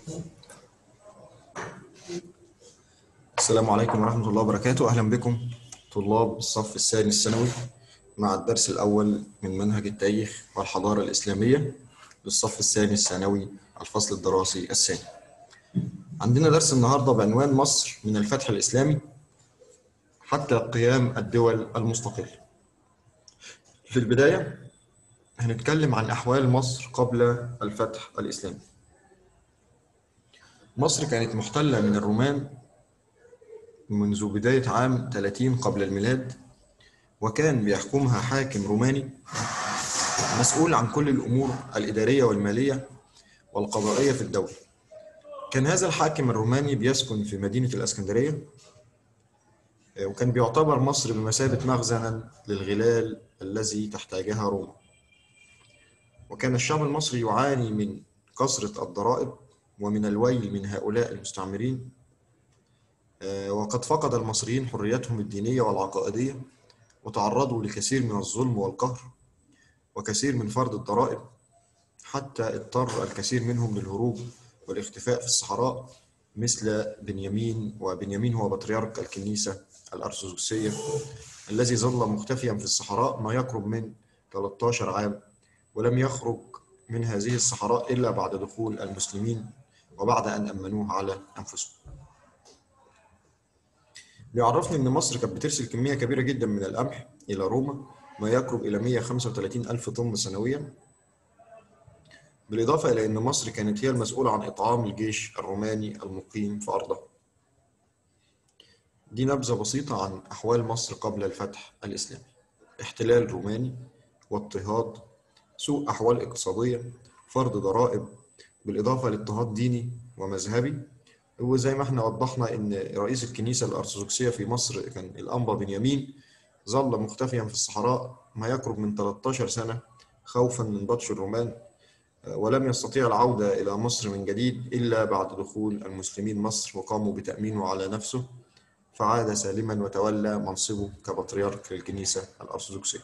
السلام عليكم ورحمة الله وبركاته أهلا بكم طلاب الصف الثاني الثانوي مع الدرس الأول من منهج التاريخ والحضارة الإسلامية للصف الثاني الثانوي الفصل الدراسي الثاني عندنا درس النهاردة بعنوان مصر من الفتح الإسلامي حتى قيام الدول المستقلة في البداية هنتكلم عن أحوال مصر قبل الفتح الإسلامي مصر كانت محتلة من الرومان منذ بداية عام 30 قبل الميلاد وكان بيحكمها حاكم روماني مسؤول عن كل الأمور الإدارية والمالية والقضائية في الدولة كان هذا الحاكم الروماني بيسكن في مدينة الأسكندرية وكان بيعتبر مصر بمثابة مخزنا للغلال الذي تحتاجها روما وكان الشعب المصري يعاني من كثرة الضرائب ومن الويل من هؤلاء المستعمرين وقد فقد المصريين حريتهم الدينية والعقائدية وتعرضوا لكثير من الظلم والقهر وكثير من فرض الضرائب حتى اضطر الكثير منهم للهروب والاختفاء في الصحراء مثل بنيامين وبنيامين هو بطريرك الكنيسة الأرثوذكسية الذي ظل مختفيا في الصحراء ما يقرب من 13 عام ولم يخرج من هذه الصحراء إلا بعد دخول المسلمين وبعد أن أمنوه على أنفسهم بيعرفني ان مصر كانت بترسل كميه كبيره جدا من القمح الى روما ما يقرب الى 135 الف طن سنويا بالاضافه الى ان مصر كانت هي المسؤوله عن اطعام الجيش الروماني المقيم في ارضها دي نبذه بسيطه عن احوال مصر قبل الفتح الاسلامي احتلال روماني واضطهاد سوء احوال اقتصاديه فرض ضرائب بالاضافه لاضطهاد ديني ومذهبي وزي ما احنا وضحنا ان رئيس الكنيسه الارثوذكسيه في مصر كان الانبا بنيامين ظل مختفيا في الصحراء ما يقرب من 13 سنه خوفا من بطش الرومان ولم يستطيع العوده الى مصر من جديد الا بعد دخول المسلمين مصر وقاموا بتامينه على نفسه فعاد سالما وتولى منصبه كبطريرك للكنيسه الارثوذكسيه.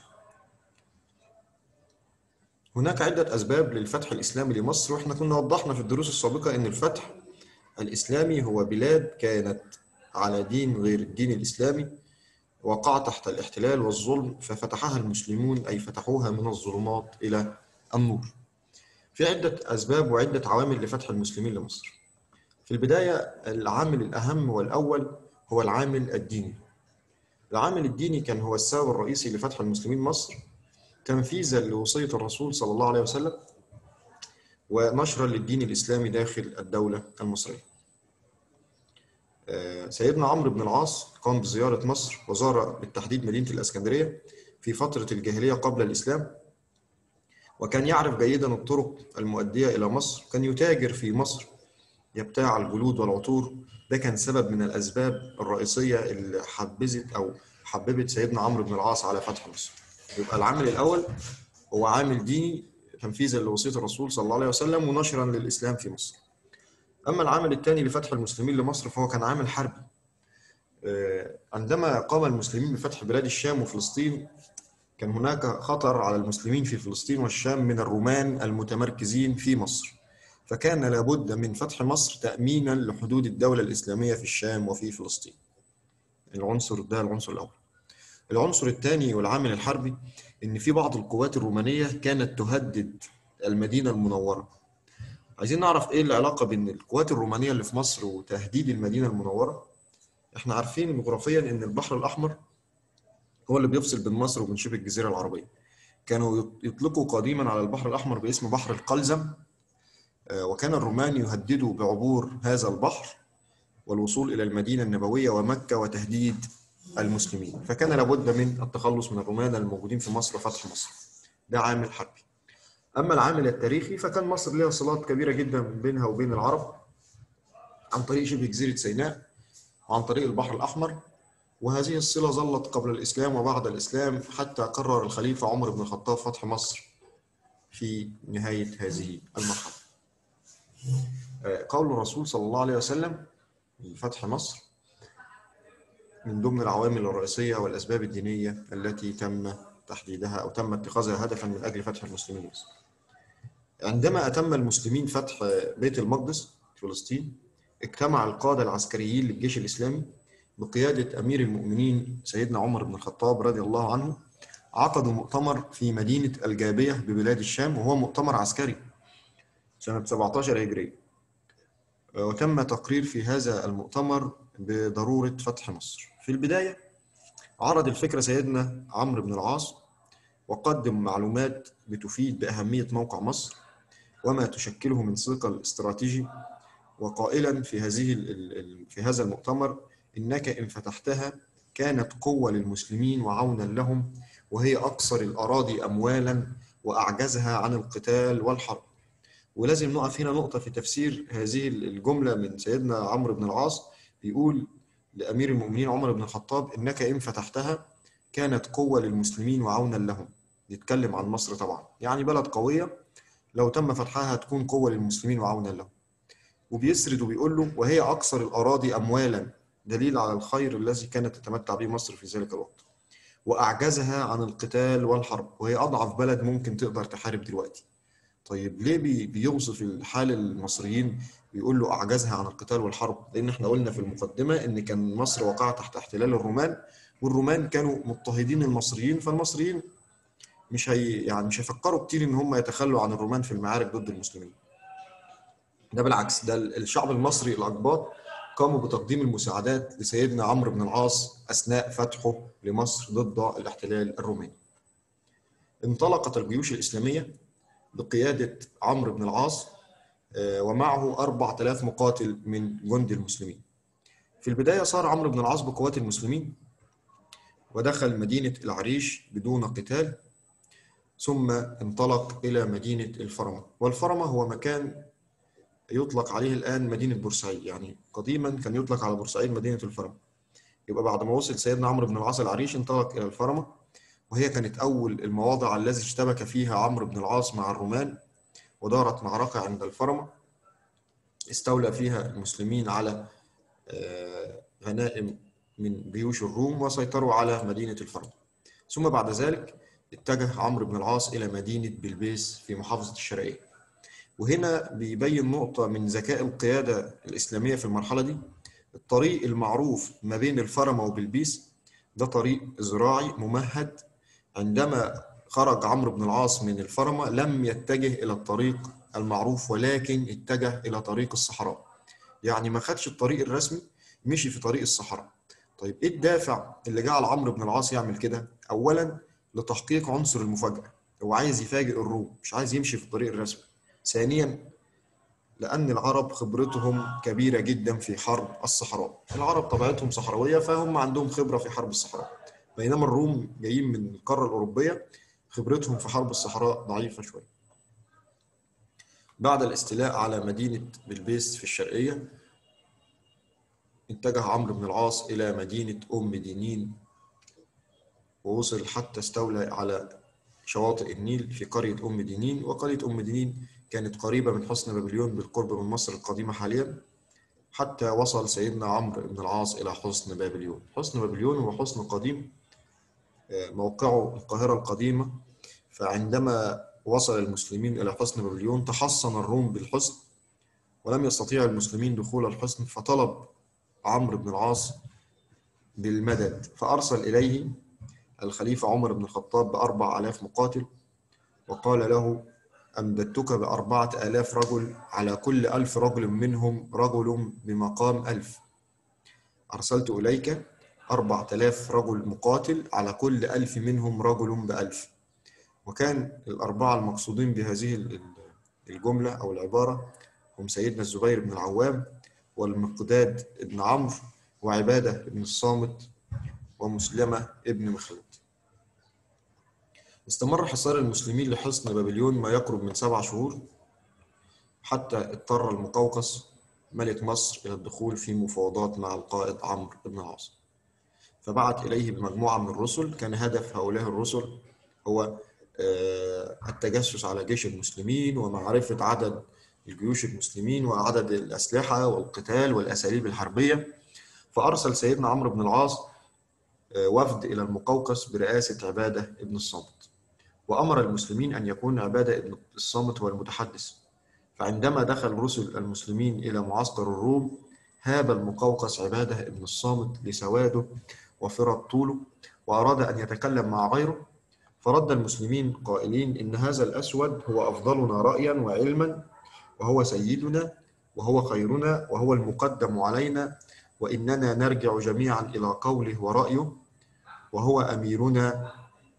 هناك عده اسباب للفتح الاسلامي لمصر واحنا كنا وضحنا في الدروس السابقه ان الفتح الإسلامي هو بلاد كانت على دين غير الدين الإسلامي وقع تحت الاحتلال والظلم ففتحها المسلمون أي فتحوها من الظلمات إلى النور في عدة أسباب وعدة عوامل لفتح المسلمين لمصر في البداية العامل الأهم والأول هو العامل الديني العامل الديني كان هو السبب الرئيسي لفتح المسلمين مصر تنفيذا لوصية الرسول صلى الله عليه وسلم ونشرا للدين الإسلامي داخل الدولة المصرية سيدنا عمرو بن العاص قام بزيارة مصر وزار بالتحديد مدينة الأسكندرية في فترة الجاهلية قبل الإسلام وكان يعرف جيدا الطرق المؤدية إلى مصر كان يتاجر في مصر يبتاع الجلود والعطور ده كان سبب من الأسباب الرئيسية اللي حبزت أو حببت سيدنا عمرو بن العاص على فتح مصر يبقى العامل الأول هو عامل ديني تنفيذا لوصية الرسول صلى الله عليه وسلم ونشرا للإسلام في مصر أما العامل الثاني لفتح المسلمين لمصر فهو كان عامل حربي عندما قام المسلمين بفتح بلاد الشام وفلسطين كان هناك خطر على المسلمين في فلسطين والشام من الرومان المتمركزين في مصر فكان لابد من فتح مصر تأمينا لحدود الدولة الإسلامية في الشام وفي فلسطين العنصر ده العنصر الأول العنصر الثاني والعامل الحربي ان في بعض القوات الرومانيه كانت تهدد المدينه المنوره عايزين نعرف ايه العلاقه بين القوات الرومانيه اللي في مصر وتهديد المدينه المنوره احنا عارفين جغرافيا ان البحر الاحمر هو اللي بيفصل بين مصر وبين شبه الجزيره العربيه كانوا يطلقوا قديما على البحر الاحمر باسم بحر القلزم وكان الرومان يهددوا بعبور هذا البحر والوصول الى المدينه النبويه ومكه وتهديد المسلمين فكان لابد من التخلص من الرومان الموجودين في مصر وفتح مصر ده عامل حربي اما العامل التاريخي فكان مصر لها صلات كبيره جدا بينها وبين العرب عن طريق شبه جزيره سيناء وعن طريق البحر الاحمر وهذه الصله ظلت قبل الاسلام وبعد الاسلام حتى قرر الخليفه عمر بن الخطاب فتح مصر في نهايه هذه المرحله قول الرسول صلى الله عليه وسلم لفتح مصر من ضمن العوامل الرئيسية والأسباب الدينية التي تم تحديدها أو تم اتخاذها هدفا من أجل فتح المسلمين مصر. عندما أتم المسلمين فتح بيت المقدس فلسطين اجتمع القادة العسكريين للجيش الإسلامي بقيادة أمير المؤمنين سيدنا عمر بن الخطاب رضي الله عنه عقدوا مؤتمر في مدينة الجابية ببلاد الشام وهو مؤتمر عسكري سنة 17 هجرية وتم تقرير في هذا المؤتمر بضرورة فتح مصر في البداية عرض الفكرة سيدنا عمرو بن العاص وقدم معلومات بتفيد بأهمية موقع مصر وما تشكله من ثقل استراتيجي وقائلا في هذه في هذا المؤتمر إنك إن فتحتها كانت قوة للمسلمين وعونا لهم وهي أكثر الأراضي أموالا وأعجزها عن القتال والحرب ولازم نقف هنا نقطة في تفسير هذه الجملة من سيدنا عمرو بن العاص بيقول لأمير المؤمنين عمر بن الخطاب إنك إن فتحتها كانت قوة للمسلمين وعونا لهم يتكلم عن مصر طبعا يعني بلد قوية لو تم فتحها هتكون قوة للمسلمين وعونا لهم وبيسرد وبيقول له وهي أكثر الأراضي أموالا دليل على الخير الذي كانت تتمتع به مصر في ذلك الوقت وأعجزها عن القتال والحرب وهي أضعف بلد ممكن تقدر تحارب دلوقتي طيب ليه بي بيوصف الحال المصريين بيقول له أعجزها عن القتال والحرب لأن احنا قلنا في المقدمة إن كان مصر وقع تحت احتلال الرومان والرومان كانوا مضطهدين المصريين فالمصريين مش هي يعني مش هيفكروا كتير ان هم يتخلوا عن الرومان في المعارك ضد المسلمين ده بالعكس ده الشعب المصري الاقباط قاموا بتقديم المساعدات لسيدنا عمرو بن العاص اثناء فتحه لمصر ضد الاحتلال الروماني انطلقت الجيوش الاسلاميه بقياده عمرو بن العاص ومعه 4000 مقاتل من جند المسلمين في البدايه صار عمرو بن العاص بقوات المسلمين ودخل مدينه العريش بدون قتال ثم انطلق إلى مدينة الفرمة والفرمة هو مكان يطلق عليه الآن مدينة بورسعيد يعني قديما كان يطلق على بورسعيد مدينة الفرمة يبقى بعد ما وصل سيدنا عمرو بن العاص العريش انطلق إلى الفرمة وهي كانت أول المواضع التي اشتبك فيها عمرو بن العاص مع الرومان ودارت معركة عند الفرمة استولى فيها المسلمين على غنائم من جيوش الروم وسيطروا على مدينة الفرمة ثم بعد ذلك اتجه عمرو بن العاص إلى مدينة بلبيس في محافظة الشرقية وهنا بيبين نقطة من ذكاء القيادة الإسلامية في المرحلة دي الطريق المعروف ما بين الفرمة وبلبيس ده طريق زراعي ممهد عندما خرج عمرو بن العاص من الفرمة لم يتجه إلى الطريق المعروف ولكن اتجه إلى طريق الصحراء يعني ما خدش الطريق الرسمي مشي في طريق الصحراء طيب ايه الدافع اللي جعل عمرو بن العاص يعمل كده اولا لتحقيق عنصر المفاجأة هو عايز يفاجئ الروم مش عايز يمشي في الطريق الرسمي ثانيا لأن العرب خبرتهم كبيرة جدا في حرب الصحراء العرب طبيعتهم صحراوية فهم عندهم خبرة في حرب الصحراء بينما الروم جايين من القارة الأوروبية خبرتهم في حرب الصحراء ضعيفة شوية بعد الاستيلاء على مدينة بلبيس في الشرقية اتجه عمرو بن العاص إلى مدينة أم دينين ووصل حتى استولى على شواطئ النيل في قرية أم دينين وقرية أم دينين كانت قريبة من حصن بابليون بالقرب من مصر القديمة حاليا حتى وصل سيدنا عمرو بن العاص إلى حصن بابليون حصن بابليون هو حصن قديم موقعه القاهرة القديمة فعندما وصل المسلمين إلى حصن بابليون تحصن الروم بالحصن ولم يستطيع المسلمين دخول الحصن فطلب عمرو بن العاص بالمدد فأرسل إليه الخليفة عمر بن الخطاب بأربع آلاف مقاتل وقال له أمددتك بأربعة آلاف رجل على كل ألف رجل منهم رجل بمقام ألف أرسلت إليك أربعة آلاف رجل مقاتل على كل ألف منهم رجل بألف وكان الأربعة المقصودين بهذه الجملة أو العبارة هم سيدنا الزبير بن العوام والمقداد بن عمرو وعبادة بن الصامت ومسلمة ابن مخلد استمر حصار المسلمين لحصن بابليون ما يقرب من سبع شهور حتى اضطر المقوقس ملك مصر إلى الدخول في مفاوضات مع القائد عمرو بن العاص فبعت إليه بمجموعة من الرسل كان هدف هؤلاء الرسل هو التجسس على جيش المسلمين ومعرفة عدد الجيوش المسلمين وعدد الأسلحة والقتال والأساليب الحربية فأرسل سيدنا عمرو بن العاص وفد إلى المقوقس برئاسة عبادة ابن الصامت وأمر المسلمين أن يكون عبادة ابن الصامت هو المتحدث فعندما دخل رسل المسلمين إلى معسكر الروم هاب المقوقس عباده ابن الصامت لسواده وفرط طوله وأراد أن يتكلم مع غيره فرد المسلمين قائلين إن هذا الأسود هو أفضلنا رأيا وعلما وهو سيدنا وهو خيرنا وهو المقدم علينا وإننا نرجع جميعا إلى قوله ورأيه وهو أميرنا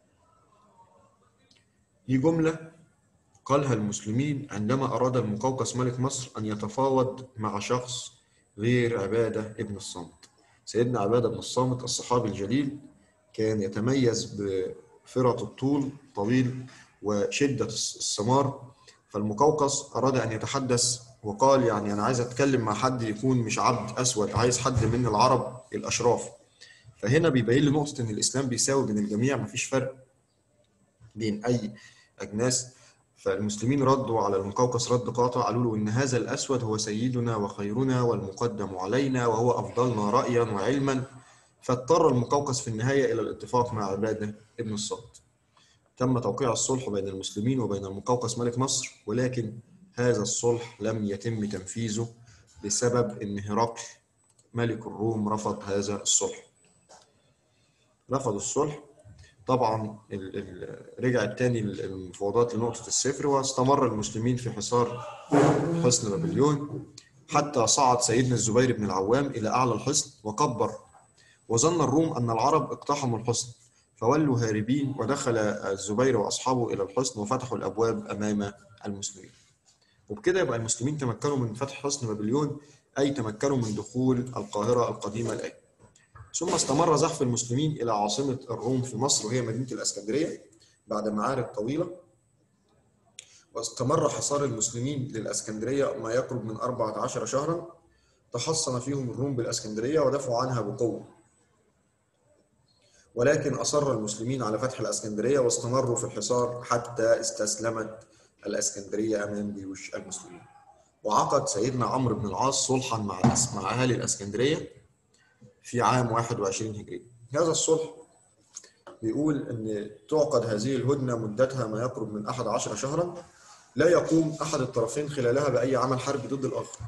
دي جملة قالها المسلمين عندما أراد المقوقس ملك مصر أن يتفاوض مع شخص غير عبادة ابن الصامت سيدنا عبادة بن الصامت الصحابي الجليل كان يتميز بفرط الطول طويل وشدة الثمار فالمقوقس أراد أن يتحدث وقال يعني أنا عايز أتكلم مع حد يكون مش عبد أسود عايز حد من العرب الأشراف فهنا بيبين لي نقطة إن الإسلام بيساوي بين الجميع مفيش فرق بين أي أجناس فالمسلمين ردوا على المقوقس رد قاطع قالوا له إن هذا الأسود هو سيدنا وخيرنا والمقدم علينا وهو أفضلنا رأيا وعلما فاضطر المقوقس في النهاية إلى الاتفاق مع عبادة ابن الصامت تم توقيع الصلح بين المسلمين وبين المقوقس ملك مصر ولكن هذا الصلح لم يتم تنفيذه بسبب ان هرقل ملك الروم رفض هذا الصلح رفض الصلح طبعا ال ال رجعت تاني المفاوضات لنقطة الصفر واستمر المسلمين في حصار حصن بابليون حتى صعد سيدنا الزبير بن العوام إلى أعلى الحصن وكبر وظن الروم أن العرب اقتحموا الحصن فولوا هاربين ودخل الزبير وأصحابه إلى الحصن وفتحوا الأبواب أمام المسلمين وبكده يبقى المسلمين تمكنوا من فتح حصن بابليون أي تمكنوا من دخول القاهرة القديمة الآن ثم استمر زحف المسلمين إلى عاصمة الروم في مصر وهي مدينة الإسكندرية بعد معارك طويلة واستمر حصار المسلمين للإسكندرية ما يقرب من 14 شهرا تحصن فيهم الروم بالإسكندرية ودفعوا عنها بقوة ولكن أصر المسلمين على فتح الإسكندرية واستمروا في الحصار حتى استسلمت الإسكندرية أمام جيوش المسلمين وعقد سيدنا عمرو بن العاص صلحا مع مع أهالي الإسكندرية في عام 21 هجري هذا الصلح بيقول أن تعقد هذه الهدنة مدتها ما يقرب من 11 شهرا لا يقوم أحد الطرفين خلالها بأي عمل حربي ضد الآخر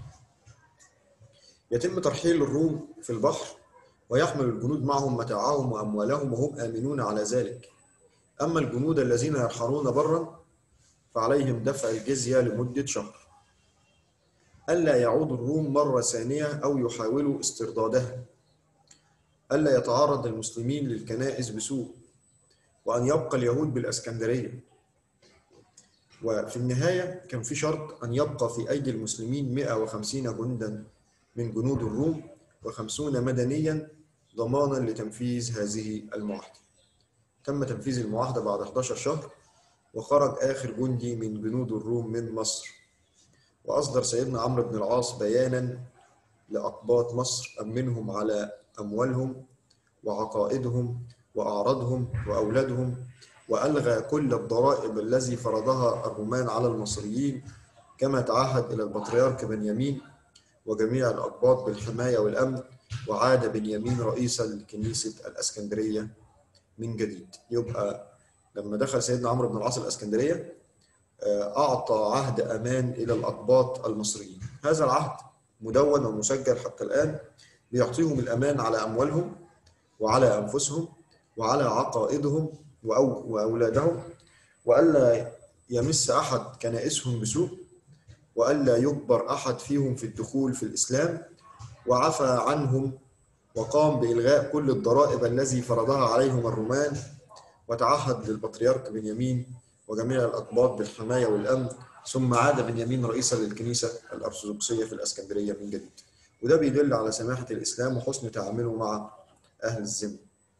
يتم ترحيل الروم في البحر ويحمل الجنود معهم متاعهم وأموالهم وهم آمنون على ذلك أما الجنود الذين يرحلون برا فعليهم دفع الجزية لمدة شهر ألا يعود الروم مرة ثانية أو يحاولوا استردادها ألا يتعرض المسلمين للكنائس بسوء وأن يبقى اليهود بالإسكندرية وفي النهاية كان في شرط أن يبقى في أيدي المسلمين 150 جندا من جنود الروم و50 مدنيا ضمانا لتنفيذ هذه المعاهدة تم تنفيذ المعاهدة بعد 11 شهر وخرج آخر جندي من جنود الروم من مصر وأصدر سيدنا عمرو بن العاص بيانا لأقباط مصر أمنهم على أموالهم وعقائدهم وأعراضهم وأولادهم وألغى كل الضرائب الذي فرضها الرومان على المصريين كما تعهد إلى البطريرك بنيامين وجميع الأقباط بالحماية والأمن وعاد بنيامين رئيسا لكنيسة الأسكندرية من جديد يبقى لما دخل سيدنا عمرو بن العاص الاسكندريه اعطى عهد امان الى الاقباط المصريين هذا العهد مدون ومسجل حتى الان بيعطيهم الامان على اموالهم وعلى انفسهم وعلى عقائدهم واولادهم والا يمس احد كنائسهم بسوء والا يجبر احد فيهم في الدخول في الاسلام وعفى عنهم وقام بالغاء كل الضرائب الذي فرضها عليهم الرومان وتعهد للبطريرك بنيامين وجميع الأقباط بالحماية والأمن ثم عاد بنيامين رئيسا للكنيسة الأرثوذكسية في الإسكندرية من جديد وده بيدل على سماحة الإسلام وحسن تعامله مع أهل الذمة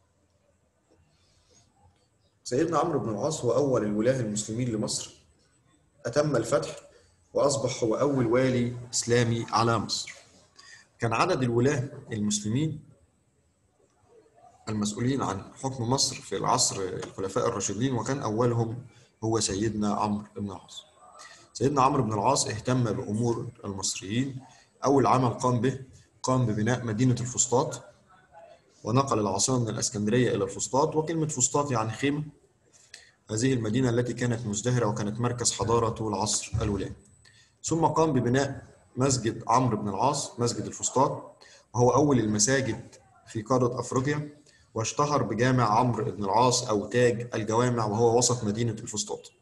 سيدنا عمرو بن العاص هو أول الولاة المسلمين لمصر أتم الفتح وأصبح هو أول والي إسلامي على مصر كان عدد الولاة المسلمين المسؤولين عن حكم مصر في العصر الخلفاء الراشدين وكان أولهم هو سيدنا عمرو بن العاص سيدنا عمرو بن العاص اهتم بأمور المصريين أول عمل قام به قام ببناء مدينة الفسطاط ونقل العاصمة من الإسكندرية إلى الفسطاط وكلمة فسطاط يعني خيمة هذه المدينة التي كانت مزدهرة وكانت مركز حضارة طول عصر الولاة ثم قام ببناء مسجد عمرو بن العاص مسجد الفسطاط وهو أول المساجد في قارة أفريقيا واشتهر بجامع عمرو بن العاص أو تاج الجوامع وهو وسط مدينة الفسطاط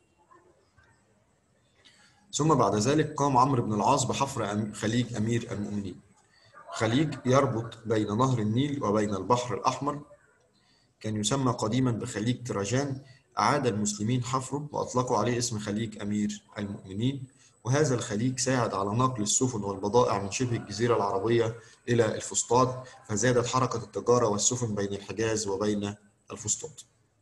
ثم بعد ذلك قام عمرو بن العاص بحفر خليج أمير المؤمنين خليج يربط بين نهر النيل وبين البحر الأحمر كان يسمى قديما بخليج تراجان أعاد المسلمين حفره وأطلقوا عليه اسم خليج أمير المؤمنين وهذا الخليج ساعد على نقل السفن والبضائع من شبه الجزيرة العربية إلى الفسطاط فزادت حركة التجارة والسفن بين الحجاز وبين الفسطاط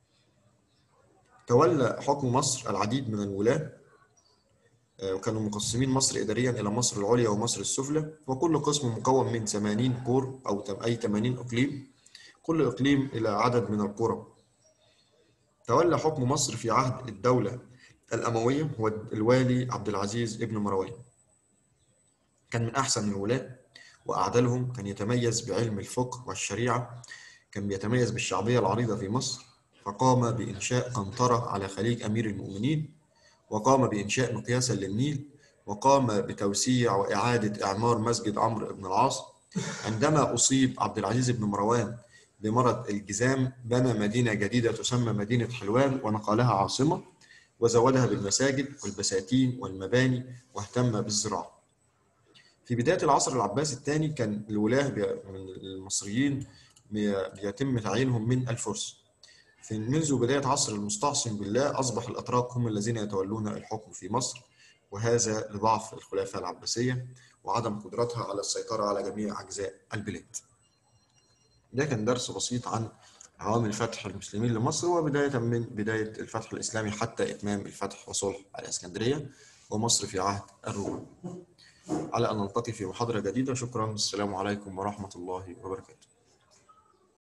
تولى حكم مصر العديد من الولاة وكانوا مقسمين مصر إداريا إلى مصر العليا ومصر السفلى وكل قسم مكون من 80 كور أو أي 80 إقليم كل إقليم إلى عدد من القرى تولى حكم مصر في عهد الدولة الأموية هو الوالي عبد العزيز ابن مروان كان من أحسن الولاة وأعدلهم كان يتميز بعلم الفقه والشريعة كان بيتميز بالشعبية العريضة في مصر فقام بإنشاء قنطرة على خليج أمير المؤمنين وقام بإنشاء مقياسا للنيل وقام بتوسيع وإعادة إعمار مسجد عمرو بن العاص عندما أصيب عبد العزيز بن مروان بمرض الجزام بنى مدينة جديدة تسمى مدينة حلوان ونقلها عاصمة وزودها بالمساجد والبساتين والمباني واهتم بالزراعة في بداية العصر العباسي الثاني كان الولاة من المصريين بيتم تعيينهم من الفرس في منذ بداية عصر المستعصم بالله أصبح الأتراك هم الذين يتولون الحكم في مصر وهذا لضعف الخلافة العباسية وعدم قدرتها على السيطرة على جميع أجزاء البلاد ده كان درس بسيط عن عوامل فتح المسلمين لمصر وبداية من بداية الفتح الإسلامي حتى إتمام الفتح وصلح الإسكندرية ومصر في عهد الروم على أن نلتقي في محاضرة جديدة شكرا السلام عليكم ورحمة الله وبركاته